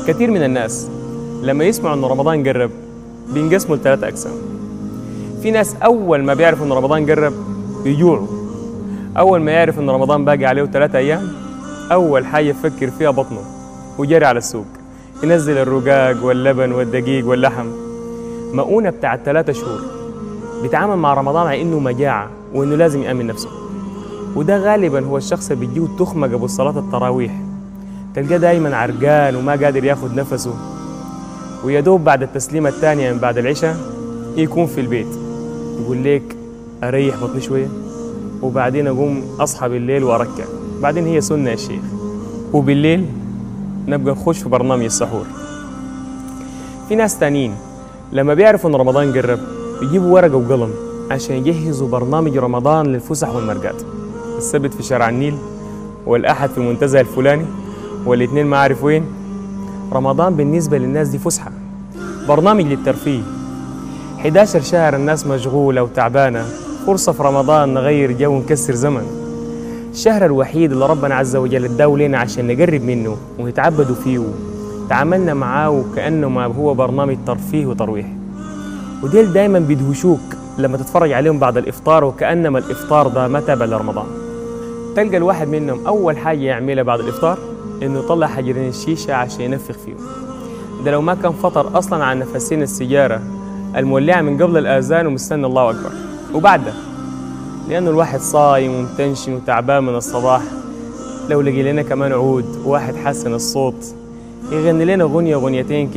كثير من الناس لما يسمعوا ان رمضان قرب بينقسموا لثلاث اقسام في ناس اول ما بيعرفوا ان رمضان قرب بيجوعوا اول ما يعرف ان رمضان باقي عليه ثلاثة ايام اول حاجه يفكر فيها بطنه وجري على السوق ينزل الرقاق واللبن والدقيق واللحم مؤونة بتاعت ثلاثة شهور بيتعامل مع رمضان على انه مجاعة وانه لازم يأمن نفسه وده غالبا هو الشخص اللي بيجيه تخمة قبل صلاة التراويح تلقاه دايما عرقان وما قادر ياخد نفسه ويا دوب بعد التسليمة الثانية من بعد العشاء يكون في البيت يقول لك أريح بطني شوية وبعدين أقوم أصحى بالليل وأركع بعدين هي سنة يا شيخ وبالليل نبقى نخش في برنامج السحور في ناس تانيين لما بيعرفوا ان رمضان قرب يجيبوا ورقه وقلم عشان يجهزوا برنامج رمضان للفسح والمرقات السبت في شارع النيل والاحد في المنتزه الفلاني والاثنين ما عارف وين رمضان بالنسبه للناس دي فسحه برنامج للترفيه 11 شهر الناس مشغوله وتعبانه فرصه في رمضان نغير جو ونكسر زمن الشهر الوحيد اللي ربنا عز وجل اداه لنا عشان نقرب منه ونتعبدوا فيه تعاملنا معاه وكأنه ما هو برنامج ترفيه وترويح وديل دايما بيدهشوك لما تتفرج عليهم بعد الإفطار وكأنما الإفطار ده ما تابع لرمضان تلقى الواحد منهم أول حاجة يعملها بعد الإفطار إنه يطلع حجرين الشيشة عشان ينفخ فيهم ده لو ما كان فطر أصلا عن نفسين السيجارة المولعة من قبل الآذان ومستني الله أكبر وبعده لأنه الواحد صايم ومتنشن وتعبان من الصباح لو لقي لنا كمان عود وواحد حسن الصوت يغني لنا غنية غنيتين